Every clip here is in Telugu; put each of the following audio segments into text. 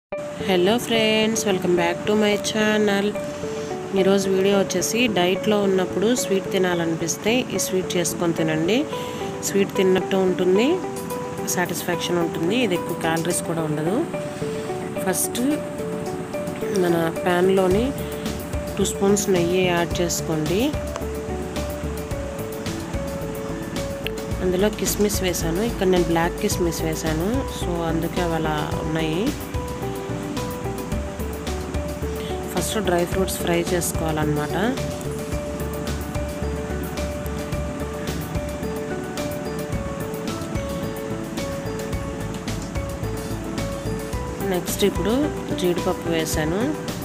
hello friends welcome back to my channel ఈరోజు వీడియో వచ్చేసి డైట్లో ఉన్నప్పుడు స్వీట్ తినాలనిపిస్తే ఈ స్వీట్ చేసుకొని తినండి స్వీట్ తిన్నట్టు ఉంటుంది సాటిస్ఫాక్షన్ ఉంటుంది ఇది ఎక్కువ క్యాలరీస్ కూడా ఉండదు ఫస్ట్ మన ప్యాన్లోని టూ స్పూన్స్ నెయ్యి యాడ్ చేసుకోండి అందులో కిస్మిస్ వేసాను ఇక్కడ నేను బ్లాక్ కిస్మిస్ వేసాను సో అందుకే అవి అలా ఉన్నాయి ఫస్ట్ డ్రై ఫ్రూట్స్ ఫ్రై చేసుకోవాలన్నమాట నెక్స్ట్ ఇప్పుడు జీడిపప్పు వేసాను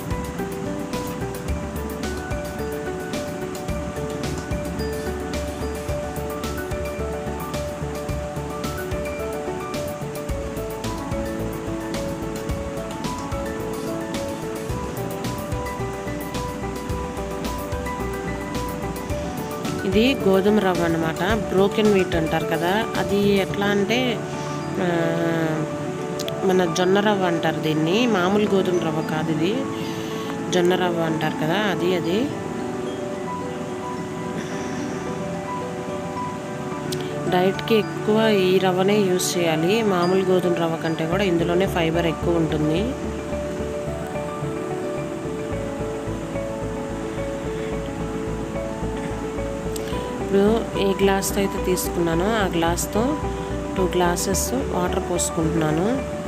ఇది గోధుమ రవ్వ అనమాట బ్రోకెన్ వీట్ అంటారు కదా అది ఎట్లా అంటే ఆ, మన జొన్న రవ్వ అంటారు దీన్ని మామూలు గోధుమ రవ్వ కాదు ఇది జొన్న రవ్వ అంటారు కదా అది అది డైట్కి ఎక్కువ ఈ రవ్వనే యూస్ చేయాలి మామూలు గోధుమ రవ్వ కంటే కూడా ఇందులోనే ఫైబర్ ఎక్కువ ఉంటుంది ఇప్పుడు ఏ గ్లాస్తో అయితే తీసుకున్నానో ఆ గ్లాస్తో టూ గ్లాసెస్ వాటర్ పోసుకుంటున్నాను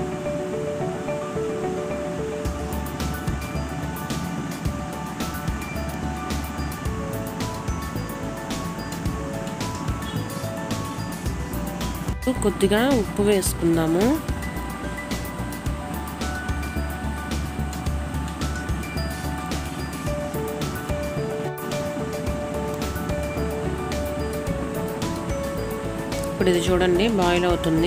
కొద్దిగా ఉప్పు వేసుకుందాము ఇప్పుడు ఇది చూడండి బాయిల్ అవుతుంది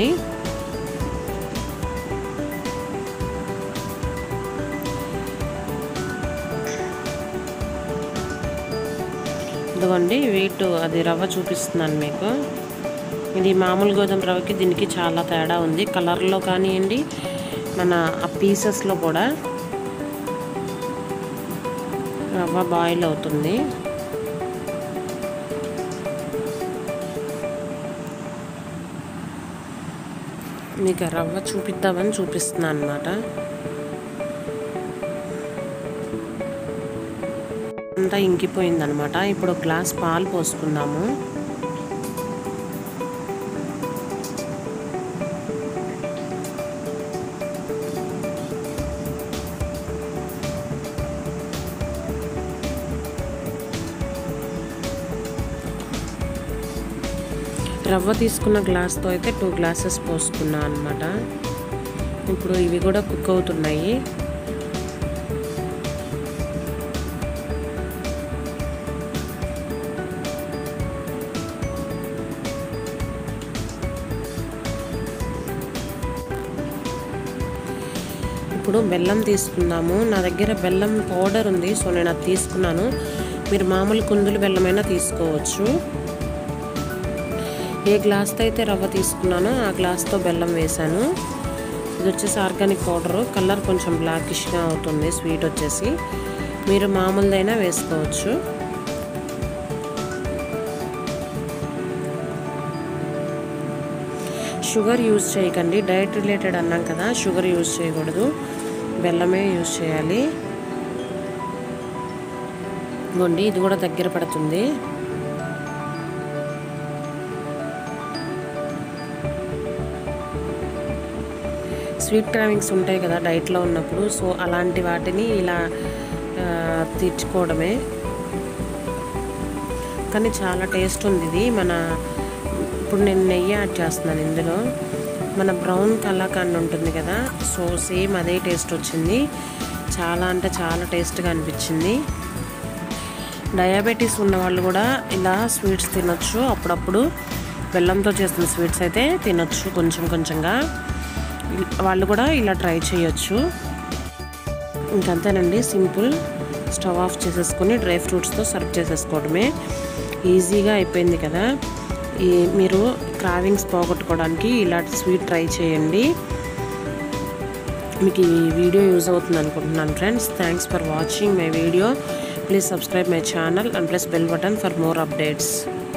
ఇదిగోండి వీట్ అది రవ్వ చూపిస్తున్నాను మీకు ఇది మామూలు గోధుమ రవ్వకి దీనికి చాలా తేడా ఉంది కలర్లో కానివ్వండి మన ఆ పీసెస్లో కూడా రవ్వ బాయిల్ అవుతుంది మీకు ఆ రవ్వ చూపిద్దామని చూపిస్తున్నాను అనమాట అంతా ఇంకిపోయిందనమాట ఇప్పుడు ఒక గ్లాస్ పాలు పోసుకుందాము రవ్వ తీసుకున్న గ్లాస్తో అయితే టూ గ్లాసెస్ పోసుకున్నా అనమాట ఇప్పుడు ఇవి కూడా కుక్ అవుతున్నాయి ఇప్పుడు బెల్లం తీసుకుందాము నా దగ్గర బెల్లం పౌడర్ ఉంది సో నేను అది తీసుకున్నాను మీరు మామూలు కుందులు బెల్లమైనా తీసుకోవచ్చు ఏ గ్లాస్తో అయితే రవ్వ తీసుకున్నానో ఆ గ్లాస్తో బెల్లం వేసాను ఇది వచ్చేసి ఆర్గానిక్ పౌడరు కలర్ కొంచెం బ్లాకిష్గా అవుతుంది స్వీట్ వచ్చేసి మీరు మామూలుదైనా వేసుకోవచ్చు షుగర్ యూజ్ చేయకండి డైట్ రిలేటెడ్ అన్నాం కదా షుగర్ యూజ్ చేయకూడదు బెల్లమే యూజ్ చేయాలి ఇదిగోండి ఇది కూడా దగ్గర పడుతుంది స్వీట్ క్రావింగ్స్ ఉంటాయి కదా డైట్లో ఉన్నప్పుడు సో అలాంటి వాటిని ఇలా ఆ, తీర్చుకోవడమే కానీ చాలా టేస్ట్ ఉంది ఇది మన ఇప్పుడు నేను నెయ్యి యాడ్ చేస్తున్నాను ఇందులో మన బ్రౌన్ కలాకండ్ ఉంటుంది కదా సో సేమ్ అదే టేస్ట్ వచ్చింది చాలా అంటే చాలా టేస్ట్గా అనిపించింది డయాబెటీస్ ఉన్న వాళ్ళు కూడా ఇలా స్వీట్స్ తినొచ్చు అప్పుడప్పుడు బెల్లంతో చేసిన స్వీట్స్ అయితే తినొచ్చు కొంచెం కొంచెంగా వాళ్ళు కూడా ఇలా ట్రై చేయొచ్చు ఇంకంతేనండి సింపుల్ స్టవ్ ఆఫ్ చేసేసుకొని డ్రై ఫ్రూట్స్తో సర్వ్ చేసేసుకోవడమే ఈజీగా అయిపోయింది కదా ఈ మీరు క్రావింగ్స్ పోగొట్టుకోవడానికి ఇలాంటి స్వీట్ ట్రై చేయండి మీకు ఈ వీడియో యూజ్ అవుతుంది అనుకుంటున్నాను friends thanks for watching my video please subscribe my channel and plus bell button for more updates